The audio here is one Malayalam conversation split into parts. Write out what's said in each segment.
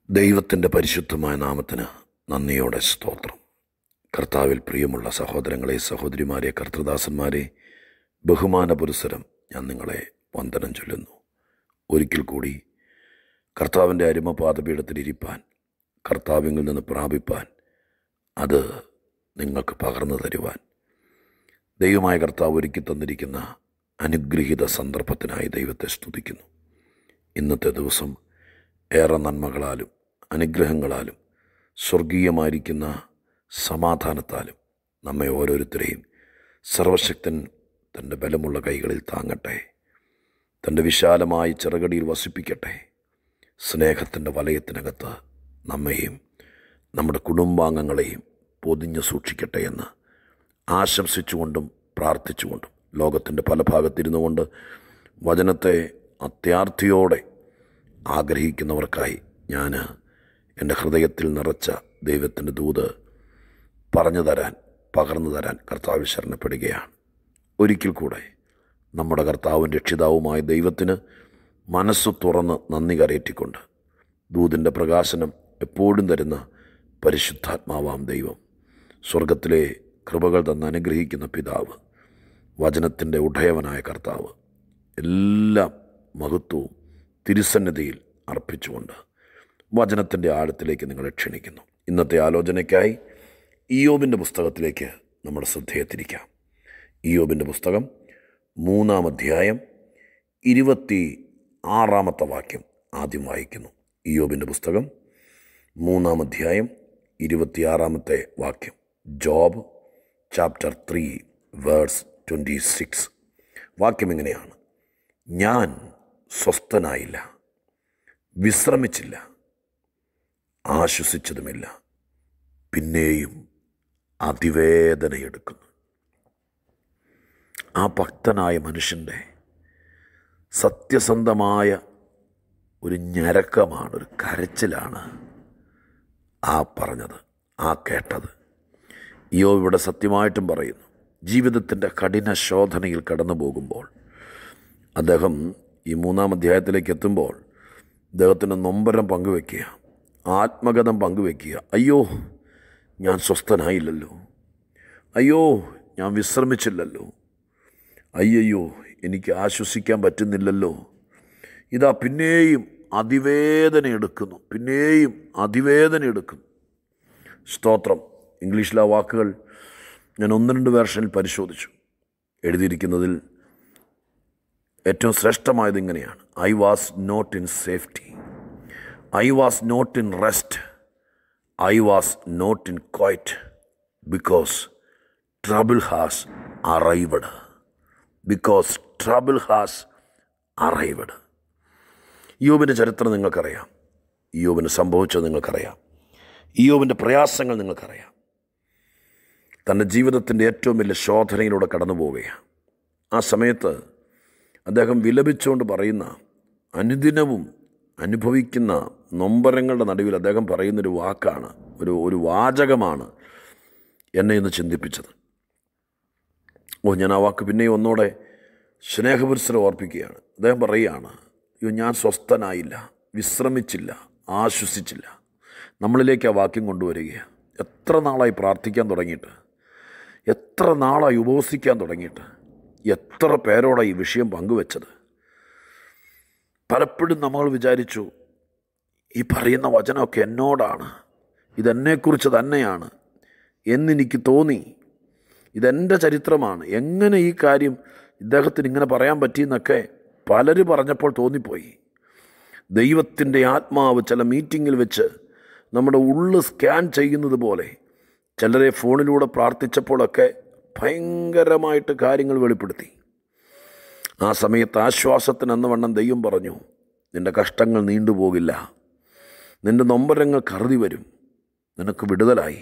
ദൈവത്തിൻ്റെ പരിശുദ്ധമായ നാമത്തിന് നന്ദിയോടെ സ്തോത്രം കർത്താവിൽ പ്രിയമുള്ള സഹോദരങ്ങളെ സഹോദരിമാരെ കർത്തൃദാസന്മാരെ ബഹുമാന പുരസരം ഞാൻ നിങ്ങളെ വന്ദനം ചൊല്ലുന്നു ഒരിക്കൽ കൂടി കർത്താവിൻ്റെ അരുമ പാദപീഠത്തിലിരിപ്പാൻ കർത്താവിങ്കിൽ നിന്ന് പ്രാപിപ്പാൻ അത് നിങ്ങൾക്ക് പകർന്നു തരുവാൻ ദൈവമായ കർത്താവ് ഒരുക്കി തന്നിരിക്കുന്ന അനുഗ്രഹീത സന്ദർഭത്തിനായി ദൈവത്തെ സ്തുതിക്കുന്നു ഇന്നത്തെ ദിവസം ഏറെ നന്മകളാലും അനുഗ്രഹങ്ങളാലും സ്വർഗീയമായിരിക്കുന്ന സമാധാനത്താലും നമ്മെ ഓരോരുത്തരെയും സർവശക്തൻ തൻ്റെ ബലമുള്ള കൈകളിൽ താങ്ങട്ടെ തൻ്റെ വിശാലമായ ചിറകടിയിൽ വസിപ്പിക്കട്ടെ സ്നേഹത്തിൻ്റെ വലയത്തിനകത്ത് നമ്മെയും നമ്മുടെ കുടുംബാംഗങ്ങളെയും പൊതിഞ്ഞു സൂക്ഷിക്കട്ടെ എന്ന് ആശംസിച്ചുകൊണ്ടും പ്രാർത്ഥിച്ചുകൊണ്ടും ലോകത്തിൻ്റെ പല ഭാഗത്തിരുന്നു കൊണ്ട് വചനത്തെ അത്യാർത്ഥിയോടെ ആഗ്രഹിക്കുന്നവർക്കായി ഞാൻ എൻ്റെ ഹൃദയത്തിൽ നിറച്ച ദൈവത്തിൻ്റെ ദൂത് പറഞ്ഞു തരാൻ പകർന്നു തരാൻ കർത്താവിൽ ശരണപ്പെടുകയാണ് ഒരിക്കൽ കൂടെ നമ്മുടെ കർത്താവും രക്ഷിതാവുമായ ദൈവത്തിന് മനസ്സ് തുറന്ന് നന്ദി കരയറ്റിക്കൊണ്ട് ദൂതിൻ്റെ പ്രകാശനം എപ്പോഴും തരുന്ന പരിശുദ്ധാത്മാവാം ദൈവം സ്വർഗത്തിലെ കൃപകൾ തന്ന് അനുഗ്രഹിക്കുന്ന പിതാവ് വചനത്തിൻ്റെ ഉടയവനായ കർത്താവ് എല്ലാ മഹത്വവും തിരുസന്നിധിയിൽ അർപ്പിച്ചുകൊണ്ട് വചനത്തിൻ്റെ ആഴത്തിലേക്ക് നിങ്ങളെ ക്ഷണിക്കുന്നു ഇന്നത്തെ ആലോചനയ്ക്കായി ഇയോബിൻ്റെ പുസ്തകത്തിലേക്ക് നമ്മുടെ ശ്രദ്ധയെ തിരിക്കാം ഇയോബിൻ്റെ പുസ്തകം മൂന്നാം അധ്യായം ഇരുപത്തി ആറാമത്തെ വാക്യം ആദ്യം വായിക്കുന്നു ഇയോബിൻ്റെ പുസ്തകം മൂന്നാം അധ്യായം ഇരുപത്തിയാറാമത്തെ വാക്യം Job chapter three verse twenty six വാക്യം ഇങ്ങനെയാണ് ഞാൻ സ്വസ്ഥനായില്ല വിശ്രമിച്ചില്ല ആശ്വസിച്ചതുമില്ല പിന്നെയും അതിവേദനയെടുക്കുന്നു ആ ഭക്തനായ മനുഷ്യൻ്റെ സത്യസന്ധമായ ഒരു ഞരക്കമാണ് ഒരു കരച്ചിലാണ് ആ പറഞ്ഞത് ആ കേട്ടത് യോ ഇവിടെ സത്യമായിട്ടും പറയുന്നു ജീവിതത്തിൻ്റെ കഠിന ശോധനയിൽ കടന്നു പോകുമ്പോൾ അദ്ദേഹം ഈ മൂന്നാം അധ്യായത്തിലേക്ക് എത്തുമ്പോൾ അദ്ദേഹത്തിൻ്റെ നൊമ്പരം പങ്കുവെക്കുക ആത്മഗതം പങ്കുവെക്കുക അയ്യോ ഞാൻ സ്വസ്ഥനായില്ലല്ലോ അയ്യോ ഞാൻ വിശ്രമിച്ചില്ലല്ലോ അയ്യയ്യോ എനിക്ക് ആശ്വസിക്കാൻ പറ്റുന്നില്ലല്ലോ ഇതാ പിന്നെയും അതിവേദന എടുക്കുന്നു പിന്നെയും അതിവേദന എടുക്കുന്നു സ്തോത്രം ഇംഗ്ലീഷിലെ ആ വാക്കുകൾ ഞാൻ ഒന്ന് രണ്ട് വേർഷനിൽ പരിശോധിച്ചു എഴുതിയിരിക്കുന്നതിൽ ഏറ്റവും ശ്രേഷ്ഠമായത് ഇങ്ങനെയാണ് I was not in safety I was not in rest I was not in quiet because trouble has arrived because trouble has arrived യോബിൻ്റെ ചരിത്രം നിങ്ങൾക്കറിയാം യോബിന് സംഭവിച്ചത് നിങ്ങൾക്കറിയാം യോബിൻ്റെ പ്രയാസങ്ങൾ നിങ്ങൾക്കറിയാം തൻ്റെ ജീവിതത്തിൻ്റെ ഏറ്റവും വലിയ ശോധനയിലൂടെ കടന്നു പോവുകയാണ് ആ സമയത്ത് അദ്ദേഹം വിലപിച്ചുകൊണ്ട് പറയുന്ന അനുദിനവും അനുഭവിക്കുന്ന നൊമ്പരങ്ങളുടെ നടുവിൽ അദ്ദേഹം പറയുന്നൊരു വാക്കാണ് ഒരു ഒരു വാചകമാണ് എന്നെ ഇന്ന് ചിന്തിപ്പിച്ചത് ഓ ഞാൻ ആ വാക്ക് പിന്നെയും ഒന്നുകൂടെ സ്നേഹപുരുഷനെ ഓർപ്പിക്കുകയാണ് അദ്ദേഹം പറയുകയാണ് അയ്യോ ഞാൻ സ്വസ്ഥനായില്ല വിശ്രമിച്ചില്ല ആശ്വസിച്ചില്ല നമ്മളിലേക്ക് ആ വാക്യം കൊണ്ടുവരികയാണ് എത്ര നാളായി പ്രാർത്ഥിക്കാൻ തുടങ്ങിയിട്ട് എത്ര നാളായി ഉപവസിക്കാൻ തുടങ്ങിയിട്ട് എത്ര പേരോടാണ് ഈ വിഷയം പങ്കുവെച്ചത് പലപ്പോഴും നമ്മൾ വിചാരിച്ചു ഈ പറയുന്ന വചനമൊക്കെ എന്നോടാണ് ഇതെന്നെക്കുറിച്ച് തന്നെയാണ് എന്നെനിക്ക് തോന്നി ഇതെൻ്റെ ചരിത്രമാണ് എങ്ങനെ ഈ കാര്യം ഇദ്ദേഹത്തിന് ഇങ്ങനെ പറയാൻ പറ്റിയെന്നൊക്കെ പലരും പറഞ്ഞപ്പോൾ തോന്നിപ്പോയി ദൈവത്തിൻ്റെ ആത്മാവ് ചില മീറ്റിങ്ങിൽ വെച്ച് നമ്മുടെ ഉള്ളു സ്കാൻ ചെയ്യുന്നത് പോലെ ചിലരെ ഫോണിലൂടെ പ്രാർത്ഥിച്ചപ്പോഴൊക്കെ ഭയങ്കരമായിട്ട് കാര്യങ്ങൾ വെളിപ്പെടുത്തി ആ സമയത്ത് ആശ്വാസത്തിന് എന്ന വണ്ണം ദൈവം പറഞ്ഞു നിൻ്റെ കഷ്ടങ്ങൾ നീണ്ടുപോകില്ല നിൻ്റെ നൊമ്പരങ്ങൾ കറുതി വരും നിനക്ക് വിടുതലായി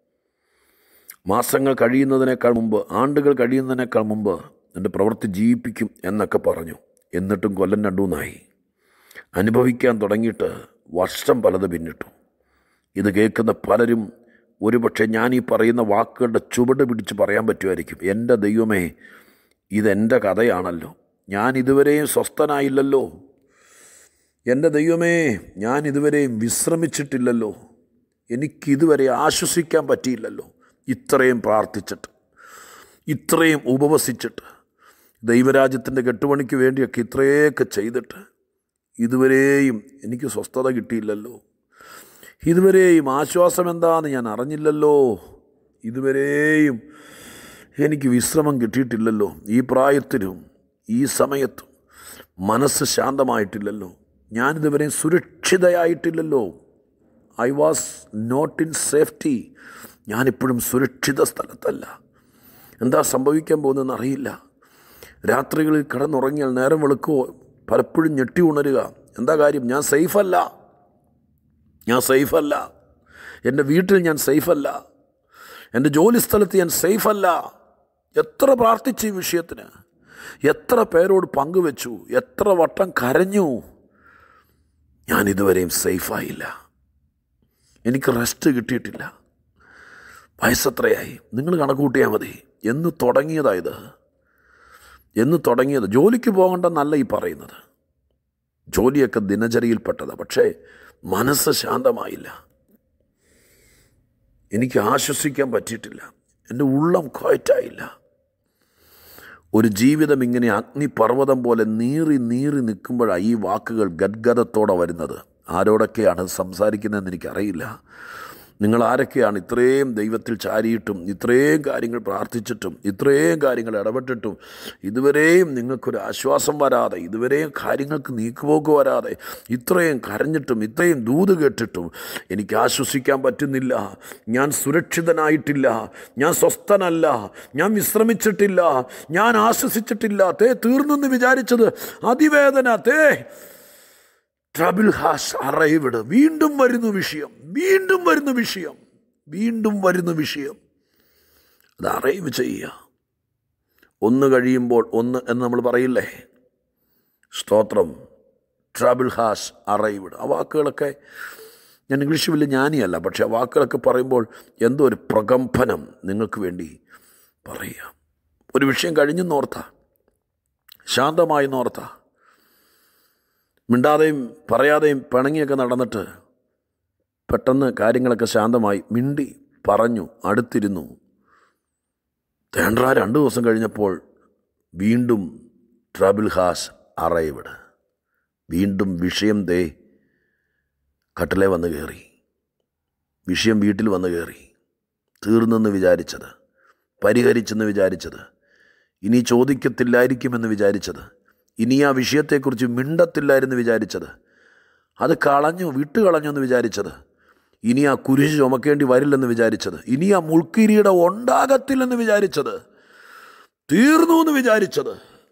മാസങ്ങൾ കഴിയുന്നതിനേക്കാൾ മുമ്പ് ആണ്ടുകൾ കഴിയുന്നതിനേക്കാൾ മുമ്പ് നിൻ്റെ പ്രവൃത്തി ജീവിപ്പിക്കും എന്നൊക്കെ പറഞ്ഞു എന്നിട്ടും കൊല്ലം രണ്ടൂന്നായി അനുഭവിക്കാൻ തുടങ്ങിയിട്ട് വർഷം പലത് പിന്നിട്ടു ഇത് കേൾക്കുന്ന പലരും ഒരുപക്ഷെ ഞാൻ ഈ പറയുന്ന വാക്കുകളുടെ ചുവട് പിടിച്ച് പറയാൻ പറ്റുമായിരിക്കും എൻ്റെ ദൈവമേ ഇതെൻ്റെ കഥയാണല്ലോ ഞാൻ ഇതുവരെയും സ്വസ്ഥനായില്ലല്ലോ എൻ്റെ ദൈവമേ ഞാൻ ഇതുവരെയും വിശ്രമിച്ചിട്ടില്ലല്ലോ എനിക്കിതുവരെ ആശ്വസിക്കാൻ പറ്റിയില്ലല്ലോ ഇത്രയും പ്രാർത്ഥിച്ചിട്ട് ഇത്രയും ഉപവസിച്ചിട്ട് ദൈവരാജ്യത്തിൻ്റെ കെട്ടുപണിക്ക് വേണ്ടിയൊക്കെ ഇത്രയൊക്കെ ചെയ്തിട്ട് ഇതുവരെയും എനിക്ക് സ്വസ്ഥത കിട്ടിയില്ലല്ലോ ഇതുവരെയും ആശ്വാസം എന്താണെന്ന് ഞാൻ അറിഞ്ഞില്ലല്ലോ ഇതുവരെയും എനിക്ക് വിശ്രമം കിട്ടിയിട്ടില്ലല്ലോ ഈ പ്രായത്തിലും ഈ സമയത്തും മനസ്സ് ശാന്തമായിട്ടില്ലല്ലോ ഞാനിതുവരെയും സുരക്ഷിതയായിട്ടില്ലല്ലോ I was not in safety ഞാനിപ്പോഴും സുരക്ഷിത സ്ഥലത്തല്ല എന്താ സംഭവിക്കാൻ പോകുന്നതെന്ന് അറിയില്ല രാത്രികളിൽ കിടന്നുറങ്ങിയാൽ നേരം വെളുക്കുമോ പലപ്പോഴും ഞെട്ടി ഉണരുക എന്താ കാര്യം ഞാൻ സേഫല്ല ഞാൻ സേഫല്ല എൻ്റെ വീട്ടിൽ ഞാൻ സേഫല്ല എൻ്റെ ജോലി സ്ഥലത്ത് ഞാൻ സേഫല്ല എത്ര പ്രാർത്ഥിച്ചു ഈ വിഷയത്തിന് എത്ര പേരോട് പങ്കുവെച്ചു എത്ര വട്ടം കരഞ്ഞു ഞാൻ ഇതുവരെയും സേഫായില്ല എനിക്ക് റെസ്റ്റ് കിട്ടിയിട്ടില്ല വയസ്സത്രയായി നിങ്ങൾ കണക്ക് കൂട്ടിയാൽ മതി എന്ന് തുടങ്ങിയതായത് എന്ന് തുടങ്ങിയത് ജോലിക്ക് പോകണ്ടെന്നല്ല ഈ പറയുന്നത് ജോലിയൊക്കെ ദിനചര്യയിൽപ്പെട്ടതാണ് പക്ഷേ മനസ്സ് ശാന്തമായില്ല എനിക്ക് ആശ്വസിക്കാൻ പറ്റിയിട്ടില്ല എൻ്റെ ഉള്ളം ക്വയറ്റായില്ല ഒരു ജീവിതം ഇങ്ങനെ അഗ്നിപർവ്വതം പോലെ നീറി നീറി നിൽക്കുമ്പോഴാണ് ഈ വാക്കുകൾ ഗദ്ഗതത്തോടെ വരുന്നത് ആരോടൊക്കെയാണ് സംസാരിക്കുന്നതെന്ന് എനിക്കറിയില്ല നിങ്ങൾ ആരൊക്കെയാണ് ഇത്രയും ദൈവത്തിൽ ചാരിയിട്ടും ഇത്രയും കാര്യങ്ങൾ പ്രാർത്ഥിച്ചിട്ടും ഇത്രയും കാര്യങ്ങൾ ഇടപെട്ടിട്ടും ഇതുവരെയും നിങ്ങൾക്കൊരു ആശ്വാസം വരാതെ ഇതുവരെയും കാര്യങ്ങൾക്ക് നീക്കുപോക്ക് വരാതെ ഇത്രയും കരഞ്ഞിട്ടും ഇത്രയും ദൂത് കേട്ടിട്ടും എനിക്ക് ആശ്വസിക്കാൻ പറ്റുന്നില്ല ഞാൻ സുരക്ഷിതനായിട്ടില്ല ഞാൻ സ്വസ്ഥനല്ല ഞാൻ വിശ്രമിച്ചിട്ടില്ല ഞാൻ ആശ്വസിച്ചിട്ടില്ല തേ തീർന്നെന്ന് വിചാരിച്ചത് അതിവേദന തേ ട്രബിൾ ഹാസ് അറൈവ്ഡ് വീണ്ടും വരുന്നു വിഷയം വീണ്ടും വരുന്ന വിഷയം വീണ്ടും വരുന്ന വിഷയം അത് അറൈവ് ചെയ്യുക ഒന്ന് കഴിയുമ്പോൾ ഒന്ന് എന്ന് നമ്മൾ പറയില്ലേ സ്തോത്രം ട്രബിൾ ഹാസ് അറൈവ്ഡ് ആ വാക്കുകളൊക്കെ ഞാൻ ഇംഗ്ലീഷ് വലിയ ജ്ഞാനിയല്ല പക്ഷേ ആ വാക്കുകളൊക്കെ പറയുമ്പോൾ എന്തോ ഒരു പ്രകമ്പനം നിങ്ങൾക്ക് വേണ്ടി പറയുക ഒരു വിഷയം കഴിഞ്ഞെന്നോർത്ത ശാന്തമായി നോർത്ത മിണ്ടാതെയും പറയാതെയും പിണങ്ങിയൊക്കെ നടന്നിട്ട് പെട്ടെന്ന് കാര്യങ്ങളൊക്കെ ശാന്തമായി മിണ്ടി പറഞ്ഞു അടുത്തിരുന്നു തേണ്ട രണ്ട് ദിവസം കഴിഞ്ഞപ്പോൾ വീണ്ടും ട്രബിൾ ഹാസ് അറൈവഡ് വീണ്ടും വിഷയം ദേ കട്ടിലെ വന്ന് കയറി വിഷയം വീട്ടിൽ വന്ന് കയറി തീർന്നെന്ന് വിചാരിച്ചത് പരിഹരിച്ചെന്ന് വിചാരിച്ചത് ഇനി ചോദിക്കത്തില്ലായിരിക്കുമെന്ന് വിചാരിച്ചത് ഇനി ആ വിഷയത്തെക്കുറിച്ച് മിണ്ടത്തില്ലായിരുന്നു വിചാരിച്ചത് അത് കളഞ്ഞു വിട്ട് കളഞ്ഞു എന്ന് വിചാരിച്ചത് ഇനി ആ കുരിശ് ചുമക്കേണ്ടി വരില്ലെന്ന് വിചാരിച്ചത് ഇനി ആ മുൾക്കിരീട ഉണ്ടാകത്തില്ലെന്ന് വിചാരിച്ചത് തീർന്നു എന്ന് വിചാരിച്ചത്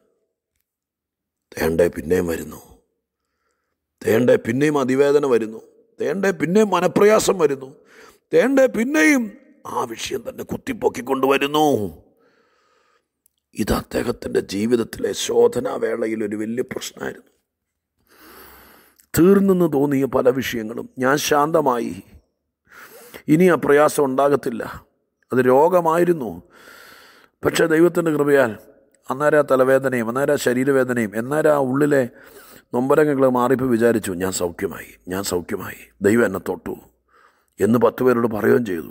തേണ്ടേ പിന്നെയും വരുന്നു തേണ്ടേ പിന്നെയും അതിവേദന വരുന്നു തേണ്ടേ പിന്നെയും മനപ്രയാസം വരുന്നു തേണ്ടേ പിന്നെയും ആ വിഷയം തന്നെ കുത്തിപ്പൊക്കിക്കൊണ്ടുവരുന്നു ഇത് അദ്ദേഹത്തിൻ്റെ ജീവിതത്തിലെ ശോധനാവേളയിൽ ഒരു വലിയ പ്രശ്നമായിരുന്നു തീർന്നെന്ന് തോന്നിയ പല വിഷയങ്ങളും ഞാൻ ശാന്തമായി ഇനി ആ പ്രയാസം ഉണ്ടാകത്തില്ല അത് രോഗമായിരുന്നു പക്ഷേ ദൈവത്തിൻ്റെ കൃപയാൽ അന്നേരം ആ തലവേദനയും അന്നേരം ആ ശരീരവേദനയും എന്നേരം ആ ഉള്ളിലെ നൊമ്പരങ്ങൾ മാറിപ്പോൾ വിചാരിച്ചു ഞാൻ സൗഖ്യമായി ഞാൻ സൗഖ്യമായി ദൈവം എന്നെ തൊട്ടു എന്ന് പത്ത് പേരോട് പറയുകയും ചെയ്തു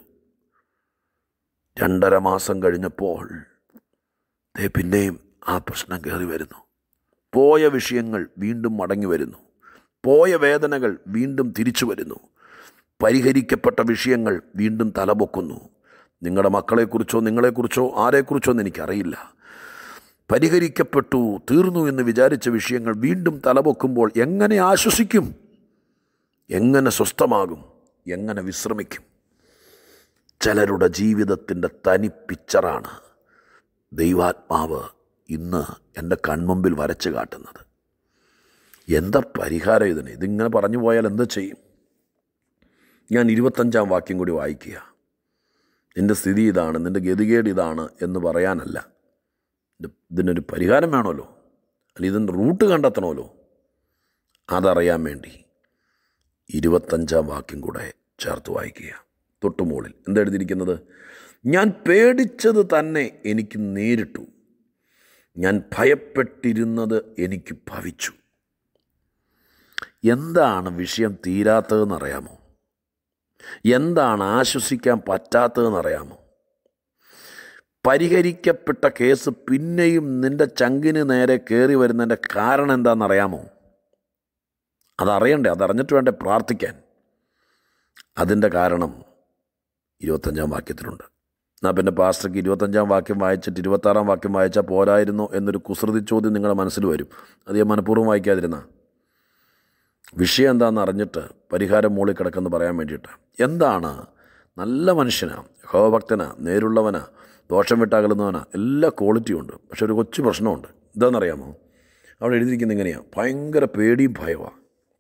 രണ്ടര മാസം കഴിഞ്ഞപ്പോൾ ദേ പിന്നെയും ആ പ്രശ്നം കയറി വരുന്നു പോയ വിഷയങ്ങൾ വീണ്ടും മടങ്ങി വരുന്നു പോയ വേദനകൾ വീണ്ടും തിരിച്ചു വരുന്നു പരിഹരിക്കപ്പെട്ട വിഷയങ്ങൾ വീണ്ടും തലപൊക്കുന്നു നിങ്ങളുടെ മക്കളെക്കുറിച്ചോ നിങ്ങളെക്കുറിച്ചോ ആരെക്കുറിച്ചോ എന്ന് എനിക്കറിയില്ല പരിഹരിക്കപ്പെട്ടു തീർന്നു എന്ന് വിചാരിച്ച വിഷയങ്ങൾ വീണ്ടും തലപൊക്കുമ്പോൾ എങ്ങനെ ആശ്വസിക്കും എങ്ങനെ സ്വസ്ഥമാകും എങ്ങനെ വിശ്രമിക്കും ചിലരുടെ ജീവിതത്തിൻ്റെ തനി പിക്ചറാണ് ദൈവാത്മാവ് ഇന്ന് എൻ്റെ കൺമുമ്പിൽ വരച്ച് കാട്ടുന്നത് എന്താ പരിഹാരം ഇതിന് ഇതിങ്ങനെ പറഞ്ഞു പോയാൽ എന്താ ചെയ്യും ഞാൻ ഇരുപത്തഞ്ചാം വാക്യം കൂടി വായിക്കുക നിൻ്റെ സ്ഥിതി ഇതാണ് നിൻ്റെ ഗതികേട് ഇതാണ് എന്ന് പറയാനല്ല ഇത് ഇതിനൊരു പരിഹാരം വേണമല്ലോ അല്ല ഇതിൻ്റെ റൂട്ട് കണ്ടെത്തണമല്ലോ അതറിയാൻ വേണ്ടി ഇരുപത്തഞ്ചാം വാക്യം കൂടെ ചേർത്ത് വായിക്കുക തൊട്ടുമുകളിൽ എന്താ എഴുതിയിരിക്കുന്നത് ഞാൻ പേടിച്ചത് തന്നെ എനിക്ക് നേരിട്ടു ഞാൻ ഭയപ്പെട്ടിരുന്നത് എനിക്ക് ഭവിച്ചു എന്താണ് വിഷയം തീരാത്തതെന്ന് അറിയാമോ എന്താണ് ആശ്വസിക്കാൻ പറ്റാത്തതെന്ന് അറിയാമോ പരിഹരിക്കപ്പെട്ട കേസ് പിന്നെയും നിന്റെ ചങ്കിന് നേരെ കയറി വരുന്നതിൻ്റെ കാരണം എന്താണെന്നറിയാമോ അതറിയണ്ടേ അതറിഞ്ഞിട്ട് വേണ്ടേ പ്രാർത്ഥിക്കാൻ അതിൻ്റെ കാരണം ഇരുപത്തഞ്ചാം വാക്യത്തിലുണ്ട് എന്നാൽ പിന്നെ പാസ്റ്റർക്ക് ഇരുപത്തഞ്ചാം വാക്യം വായിച്ചിട്ട് ഇരുപത്താറാം വാക്യം വായിച്ചാൽ പോരായിരുന്നോ എന്നൊരു കുസൃതി ചോദ്യം നിങ്ങളുടെ മനസ്സിൽ വരും അത് ഞാൻ മനഃപൂർവ്വം വായിക്കാതിരുന്ന വിഷയം എന്താണെന്ന് അറിഞ്ഞിട്ട് പരിഹാരം മൂളി കിടക്കെന്ന് പറയാൻ വേണ്ടിയിട്ട് എന്താണ് നല്ല മനുഷ്യനാണ് ഹോഭക്തനാ നേരുള്ളവനാ ദോഷം വിട്ടകലുന്നവനാ എല്ലാ ക്വാളിറ്റിയും ഉണ്ട് പക്ഷെ ഒരു കൊച്ചു പ്രശ്നമുണ്ട് എന്താണെന്നറിയാമോ അവിടെ എഴുതിയിരിക്കുന്നത് എങ്ങനെയാണ് ഭയങ്കര പേടിയും ഭയമാണ്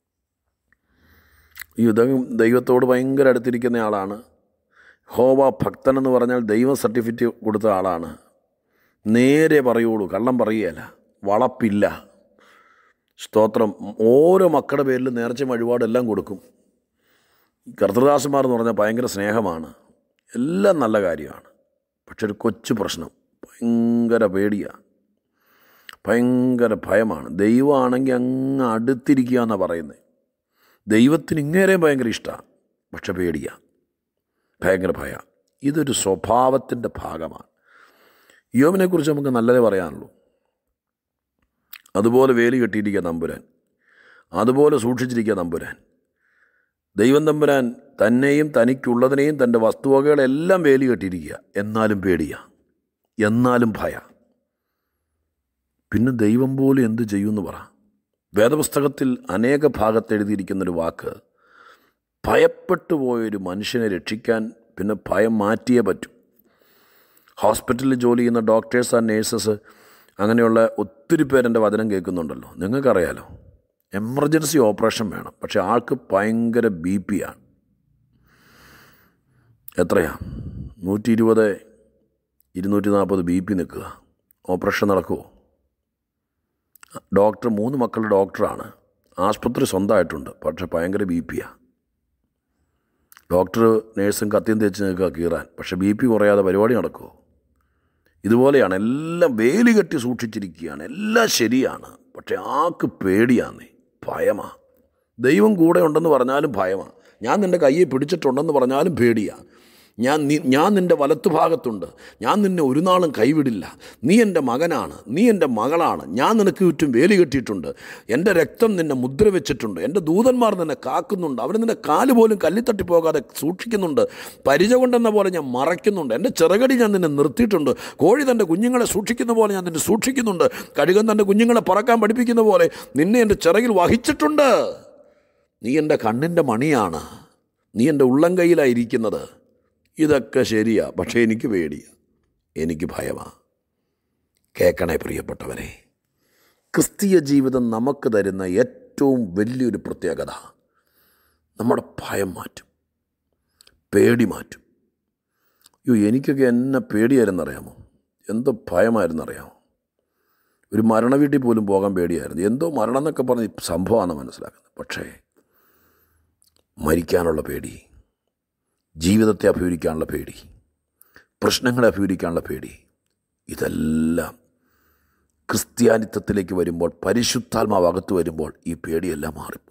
ഈ ദൈവം ദൈവത്തോട് ഭയങ്കര അടുത്തിരിക്കുന്ന ആളാണ് ഹോവ ഭക്തൻ എന്ന് പറഞ്ഞാൽ ദൈവം സർട്ടിഫിക്കറ്റ് കൊടുത്ത ആളാണ് നേരെ പറയുള്ളൂ കള്ളം പറയുകയല്ല വളപ്പില്ല സ്തോത്രം ഓരോ മക്കളുടെ പേരിൽ നേർച്ച വഴിപാടെല്ലാം കൊടുക്കും കർത്തദാസന്മാർ എന്ന് പറഞ്ഞാൽ ഭയങ്കര സ്നേഹമാണ് എല്ലാം നല്ല കാര്യമാണ് പക്ഷെ ഒരു കൊച്ചു പ്രശ്നം ഭയങ്കര പേടിയാണ് ഭയങ്കര ഭയമാണ് ദൈവമാണെങ്കിൽ അങ്ങ് അടുത്തിരിക്കുക എന്നാണ് പറയുന്നത് ദൈവത്തിന് ഇങ്ങേരെയും ഭയങ്കര ഇഷ്ടമാണ് പക്ഷെ പേടിയാണ് ഭയങ്കര ഭയ ഇതൊരു സ്വഭാവത്തിൻ്റെ ഭാഗമാണ് യോമിനെക്കുറിച്ച് നമുക്ക് നല്ലതേ പറയാനുള്ളൂ അതുപോലെ വേലി കെട്ടിയിരിക്കുക തമ്പുരാൻ അതുപോലെ സൂക്ഷിച്ചിരിക്കുക തമ്പുരാൻ ദൈവം തമ്പുരാൻ തന്നെയും തനിക്കുള്ളതിനെയും തൻ്റെ വസ്തുവകകളെല്ലാം വേലി കെട്ടിയിരിക്കുക എന്നാലും പേടിയ എന്നാലും ഭയ പിന്നെ ദൈവം പോലും എന്ത് ചെയ്യുമെന്ന് പറ വേദപുസ്തകത്തിൽ അനേക ഭാഗത്ത് എഴുതിയിരിക്കുന്നൊരു വാക്ക് ഭയപ്പെട്ടു പോയൊരു മനുഷ്യനെ രക്ഷിക്കാൻ പിന്നെ ഭയം മാറ്റിയേ പറ്റൂ ഹോസ്പിറ്റലിൽ ജോലി ചെയ്യുന്ന ഡോക്ടേഴ്സ് ആൻഡ് നേഴ്സസ് അങ്ങനെയുള്ള ഒത്തിരി പേരെൻ്റെ വചനം കേൾക്കുന്നുണ്ടല്ലോ നിങ്ങൾക്കറിയാലോ എമർജൻസി ഓപ്പറേഷൻ വേണം പക്ഷെ ആൾക്ക് ഭയങ്കര ബി പി ആണ് എത്രയാ നൂറ്റി ഇരുപത് ഇരുന്നൂറ്റി നാൽപ്പത് ബി പി നിൽക്കുക ഓപ്പറേഷൻ നടക്കുമോ ഡോക്ടർ മൂന്ന് മക്കളുടെ ഡോക്ടറാണ് ആസ്പത്രി സ്വന്തമായിട്ടുണ്ട് പക്ഷെ ഭയങ്കര ബി പിയാണ് ഡോക്ടർ നേഴ്സും കത്തിയും തേച്ച് നിൽക്കുക കീറാൻ പക്ഷെ ബി പി കുറയാതെ പരിപാടി നടക്കുമോ ഇതുപോലെയാണ് എല്ലാം വേലി കെട്ടി സൂക്ഷിച്ചിരിക്കുകയാണ് എല്ലാം ശരിയാണ് പക്ഷെ ആൾക്ക് പേടിയാന്നേ ഭയമാ ദൈവം കൂടെ ഉണ്ടെന്ന് പറഞ്ഞാലും ഭയമാ ഞാൻ നിൻ്റെ കയ്യെ പിടിച്ചിട്ടുണ്ടെന്ന് പറഞ്ഞാലും പേടിയാണ് ഞാൻ നീ ഞാൻ നിൻ്റെ വലത്തുഭാഗത്തുണ്ട് ഞാൻ നിന്നെ ഒരു നാളും കൈവിടില്ല നീ എൻ്റെ മകനാണ് നീ എൻ്റെ മകളാണ് ഞാൻ നിനക്ക് ചുറ്റും വേലി കെട്ടിയിട്ടുണ്ട് എൻ്റെ രക്തം നിന്നെ മുദ്ര വെച്ചിട്ടുണ്ട് എൻ്റെ ദൂതന്മാർ നിന്നെ കാക്കുന്നുണ്ട് അവർ നിൻ്റെ കാല് പോലും കല്ലിത്തട്ടി പോകാതെ സൂക്ഷിക്കുന്നുണ്ട് പരിച കൊണ്ടെന്ന പോലെ ഞാൻ മറയ്ക്കുന്നുണ്ട് എൻ്റെ ചിറകടി ഞാൻ നിന്നെ നിർത്തിയിട്ടുണ്ട് കോഴി തൻ്റെ കുഞ്ഞുങ്ങളെ സൂക്ഷിക്കുന്ന പോലെ ഞാൻ നിന്നെ സൂക്ഷിക്കുന്നുണ്ട് കഴുകൻ തൻ്റെ കുഞ്ഞുങ്ങളെ പറക്കാൻ പഠിപ്പിക്കുന്ന പോലെ നിന്നെ എൻ്റെ ചിറകിൽ വഹിച്ചിട്ടുണ്ട് നീ എൻ്റെ കണ്ണിൻ്റെ മണിയാണ് നീ എൻ്റെ ഉള്ളം കയ്യിലായിരിക്കുന്നത് ഇതൊക്കെ ശരിയാ പക്ഷേ എനിക്ക് പേടിയാ എനിക്ക് ഭയമാ കേൾക്കണേ പ്രിയപ്പെട്ടവരെ ക്രിസ്തീയ ജീവിതം നമുക്ക് തരുന്ന ഏറ്റവും വലിയൊരു പ്രത്യേകത നമ്മുടെ ഭയം മാറ്റും പേടി മാറ്റും അയ്യോ എനിക്കൊക്കെ എന്നെ പേടിയായിരുന്നറിയാമോ എന്തോ ഭയമായിരുന്നറിയാമോ ഒരു മരണ വീട്ടിൽ പോലും പോകാൻ പേടിയായിരുന്നു എന്തോ മരണം എന്നൊക്കെ പറഞ്ഞ് സംഭവമാണ് മനസ്സിലാക്കുന്നത് പക്ഷേ മരിക്കാനുള്ള പേടി ജീവിതത്തെ അഭിമുഖിക്കാനുള്ള പേടി പ്രശ്നങ്ങളെ അഭിമുഖിക്കാനുള്ള പേടി ഇതെല്ലാം ക്രിസ്ത്യാനിത്വത്തിലേക്ക് വരുമ്പോൾ പരിശുദ്ധാത്മാവ് അകത്ത് വരുമ്പോൾ ഈ പേടിയെല്ലാം മാറിപ്പോകും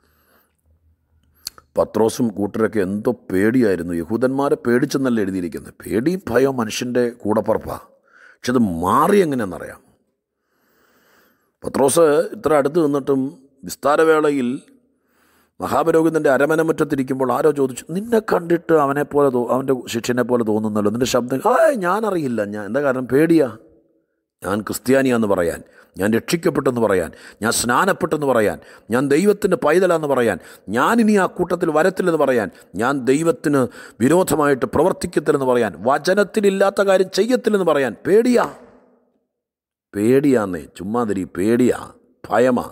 പത്രോസും കൂട്ടരൊക്കെ എന്തോ പേടിയായിരുന്നു യഹൂദന്മാരെ പേടിച്ചെന്നല്ല എഴുതിയിരിക്കുന്നത് പേടിയും ഭയവും മനുഷ്യൻ്റെ കൂടപ്പുറപ്പാണ് പക്ഷെ അത് മാറി എങ്ങനെയാണെന്നറിയാം പത്രോസ് ഇത്ര അടുത്ത് നിന്നിട്ടും വിസ്താരവേളയിൽ മഹാപുരോഹിതൻ്റെ അരമനമുറ്റത്തിരിക്കുമ്പോൾ ആരോ ചോദിച്ചു നിന്നെ കണ്ടിട്ട് അവനെ പോലെ തോ അവൻ്റെ ശിഷ്യനെ പോലെ തോന്നുന്നല്ലോ നിൻ്റെ ശബ്ദം ആ ഞാനറിയില്ല ഞാൻ എന്താ കാരണം പേടിയാ ഞാൻ ക്രിസ്ത്യാനിയാന്ന് പറയാൻ ഞാൻ രക്ഷിക്കപ്പെട്ടെന്ന് പറയാൻ ഞാൻ സ്നാനപ്പെട്ടെന്ന് പറയാൻ ഞാൻ ദൈവത്തിൻ്റെ പൈതലാന്ന് പറയാൻ ഞാൻ ഇനി ആ കൂട്ടത്തിൽ വരത്തില്ലെന്ന് പറയാൻ ഞാൻ ദൈവത്തിന് വിരോധമായിട്ട് പ്രവർത്തിക്കത്തില്ലെന്ന് പറയാൻ വചനത്തിലില്ലാത്ത കാര്യം ചെയ്യത്തില്ലെന്ന് പറയാൻ പേടിയാ പേടിയാന്നേ ചുമ്മാതിരി പേടിയാ ഭയമാ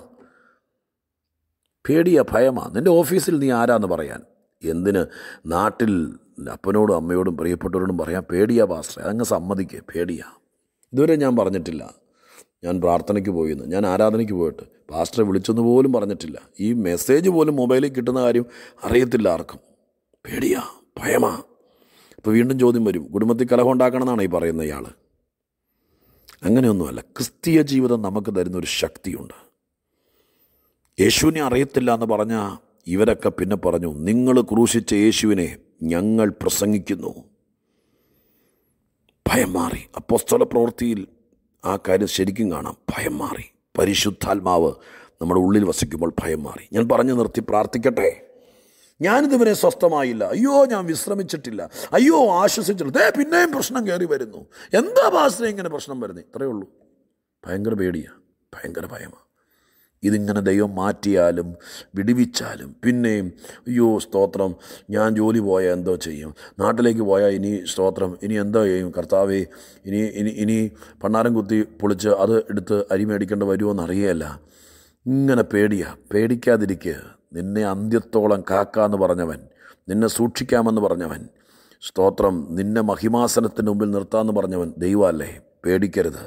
പേടിയാ ഭയമാ നിൻ്റെ ഓഫീസിൽ നീ ആരാന്ന് പറയാൻ എന്തിന് നാട്ടിൽ അപ്പനോടും അമ്മയോടും പ്രിയപ്പെട്ടവരോടും പറയാൻ പേടിയാ പാസ്റ്ററെ അതങ്ങ് സമ്മതിക്കുക പേടിയാ ഇതുവരെ ഞാൻ പറഞ്ഞിട്ടില്ല ഞാൻ പ്രാർത്ഥനയ്ക്ക് പോയിന്ന് ഞാൻ ആരാധനയ്ക്ക് പോയിട്ട് പാസ്റ്ററെ വിളിച്ചെന്ന് പോലും പറഞ്ഞിട്ടില്ല ഈ മെസ്സേജ് പോലും മൊബൈലിൽ കിട്ടുന്ന കാര്യം അറിയത്തില്ല ആർക്കും പേടിയാ ഭയമാ ഇപ്പോൾ വീണ്ടും ചോദ്യം വരും കുടുംബത്തിൽ കലഹം ഉണ്ടാക്കണമെന്നാണ് ഈ പറയുന്ന ഇയാൾ അങ്ങനെയൊന്നുമല്ല ക്രിസ്തീയ ജീവിതം നമുക്ക് തരുന്ന ഒരു ശക്തിയുണ്ട് യേശുവിനെ അറിയത്തില്ല എന്ന് പറഞ്ഞ ഇവരൊക്കെ പിന്നെ പറഞ്ഞു നിങ്ങൾ ക്രൂശിച്ച യേശുവിനെ ഞങ്ങൾ പ്രസംഗിക്കുന്നു ഭയം മാറി അപ്പോസ്തല പ്രവൃത്തിയിൽ ആ കാര്യം ശരിക്കും കാണാം ഭയം മാറി പരിശുദ്ധാത്മാവ് നമ്മുടെ ഉള്ളിൽ വസിക്കുമ്പോൾ ഭയം മാറി ഞാൻ പറഞ്ഞു നിർത്തി പ്രാർത്ഥിക്കട്ടെ ഞാനിതുവരെ സ്വസ്ഥമായില്ല അയ്യോ ഞാൻ വിശ്രമിച്ചിട്ടില്ല അയ്യോ ആശ്വസിച്ചിട്ടില്ല ദേ പിന്നെയും പ്രശ്നം കയറി വരുന്നു എന്താ ഭാഷ ഇങ്ങനെ പ്രശ്നം വരുന്നത് ഇത്രയേ ഉള്ളൂ ഭയങ്കര പേടിയാണ് ഭയങ്കര ഭയമാണ് ഇതിങ്ങനെ ദൈവം മാറ്റിയാലും വിടിവിച്ചാലും പിന്നെയും അയ്യോ സ്തോത്രം ഞാൻ ജോലി പോയാൽ എന്തോ ചെയ്യും നാട്ടിലേക്ക് പോയാൽ ഇനി സ്തോത്രം ഇനി എന്തോ ചെയ്യും കർത്താവേ ഇനി ഇനി ഇനി പണ്ണാരം കുത്തി പൊളിച്ച് അത് എടുത്ത് അരി മേടിക്കേണ്ട വരുമോ എന്നറിയല്ല ഇങ്ങനെ പേടിയാ പേടിക്കാതിരിക്കുക നിന്നെ അന്ത്യത്തോളം കാക്കാന്ന് പറഞ്ഞവൻ നിന്നെ സൂക്ഷിക്കാമെന്ന് പറഞ്ഞവൻ സ്തോത്രം നിന്നെ മഹിമാസനത്തിന് മുമ്പിൽ നിർത്താമെന്ന് പറഞ്ഞവൻ ദൈവമല്ലേ പേടിക്കരുത്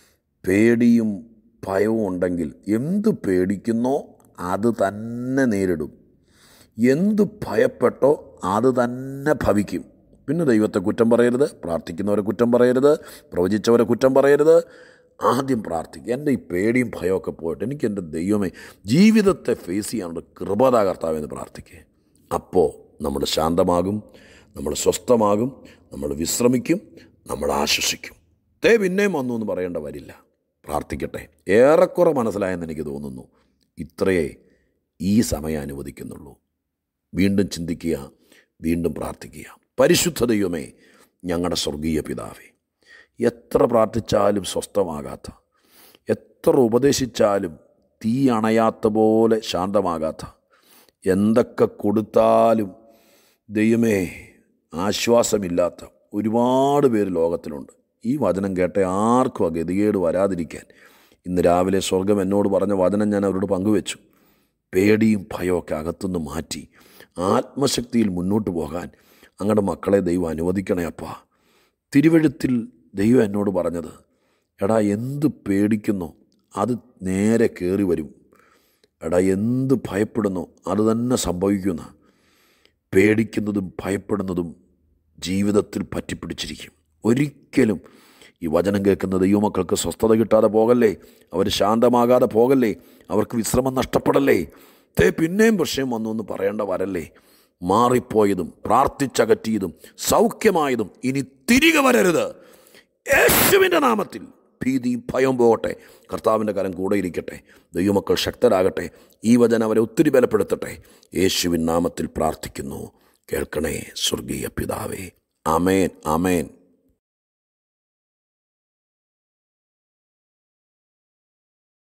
പേടിയും ഭയവും ഉണ്ടെങ്കിൽ എന്ത് പേടിക്കുന്നോ അത് തന്നെ നേരിടും എന്ത് ഭയപ്പെട്ടോ അത് തന്നെ ഭവിക്കും പിന്നെ ദൈവത്തെ കുറ്റം പറയരുത് പ്രാർത്ഥിക്കുന്നവരെ കുറ്റം പറയരുത് പ്രവചിച്ചവരെ കുറ്റം പറയരുത് ആദ്യം പ്രാർത്ഥിക്കുക എൻ്റെ ഈ പേടിയും ഭയമൊക്കെ പോയിട്ട് എനിക്ക് എൻ്റെ ദൈവമേ ജീവിതത്തെ ഫേസ് ചെയ്യാനുള്ള കൃപതാ കർത്താവെന്ന് പ്രാർത്ഥിക്കുക അപ്പോൾ നമ്മൾ ശാന്തമാകും നമ്മൾ സ്വസ്ഥമാകും നമ്മൾ വിശ്രമിക്കും നമ്മൾ ആശ്വസിക്കും തേ പിന്നെയും വന്നു എന്ന് പറയേണ്ട വരില്ല പ്രാർത്ഥിക്കട്ടെ ഏറെക്കുറെ മനസ്സിലായെന്ന് എനിക്ക് തോന്നുന്നു ഇത്രയേ ഈ സമയം അനുവദിക്കുന്നുള്ളൂ വീണ്ടും ചിന്തിക്കുക വീണ്ടും പ്രാർത്ഥിക്കുക പരിശുദ്ധ ദൈവമേ ഞങ്ങളുടെ സ്വർഗീയ പിതാവേ എത്ര പ്രാർത്ഥിച്ചാലും സ്വസ്ഥമാകാത്ത എത്ര ഉപദേശിച്ചാലും തീ അണയാത്ത പോലെ ശാന്തമാകാത്ത എന്തൊക്കെ കൊടുത്താലും ദൈവമേ ആശ്വാസമില്ലാത്ത ഒരുപാട് പേര് ലോകത്തിലുണ്ട് ഈ വചനം കേട്ട ആർക്കും ആ ഗതികേട് വരാതിരിക്കാൻ ഇന്ന് രാവിലെ സ്വർഗം എന്നോട് പറഞ്ഞ വചനം ഞാൻ അവരോട് പങ്കുവെച്ചു പേടിയും ഭയമൊക്കെ അകത്തുനിന്ന് മാറ്റി ആത്മശക്തിയിൽ മുന്നോട്ട് പോകാൻ അങ്ങയുടെ മക്കളെ ദൈവം അനുവദിക്കണേ അപ്പാ തിരുവഴുത്തിൽ ദൈവം എന്നോട് പറഞ്ഞത് എടാ എന്ത് പേടിക്കുന്നോ അത് നേരെ കയറി വരും എടാ എന്ത് ഭയപ്പെടുന്നോ അത് തന്നെ സംഭവിക്കുന്ന പേടിക്കുന്നതും ഭയപ്പെടുന്നതും ജീവിതത്തിൽ പറ്റിപ്പിടിച്ചിരിക്കും ഒരിക്കലും ഈ വചനം കേൾക്കുന്ന ദൈവമക്കൾക്ക് സ്വസ്ഥത കിട്ടാതെ പോകല്ലേ അവർ ശാന്തമാകാതെ പോകല്ലേ അവർക്ക് വിശ്രമം നഷ്ടപ്പെടല്ലേ തേ പിന്നെയും പ്രശ്നം വന്നു എന്ന് പറയേണ്ട വരല്ലേ മാറിപ്പോയതും പ്രാർത്ഥിച്ചകറ്റിയതും സൗഖ്യമായതും ഇനി തിരികെ വരരുത് യേശുവിൻ്റെ നാമത്തിൽ ഭീതിയും ഭയം പോകട്ടെ കർത്താവിൻ്റെ കരം കൂടെ ഇരിക്കട്ടെ ദൈവമക്കൾ ശക്തരാകട്ടെ ഈ വചനം അവരെ ഒത്തിരി ബലപ്പെടുത്തട്ടെ യേശുവിൻ നാമത്തിൽ പ്രാർത്ഥിക്കുന്നു കേൾക്കണേ സ്വർഗീയ പിതാവേ അമേൻ അമേൻ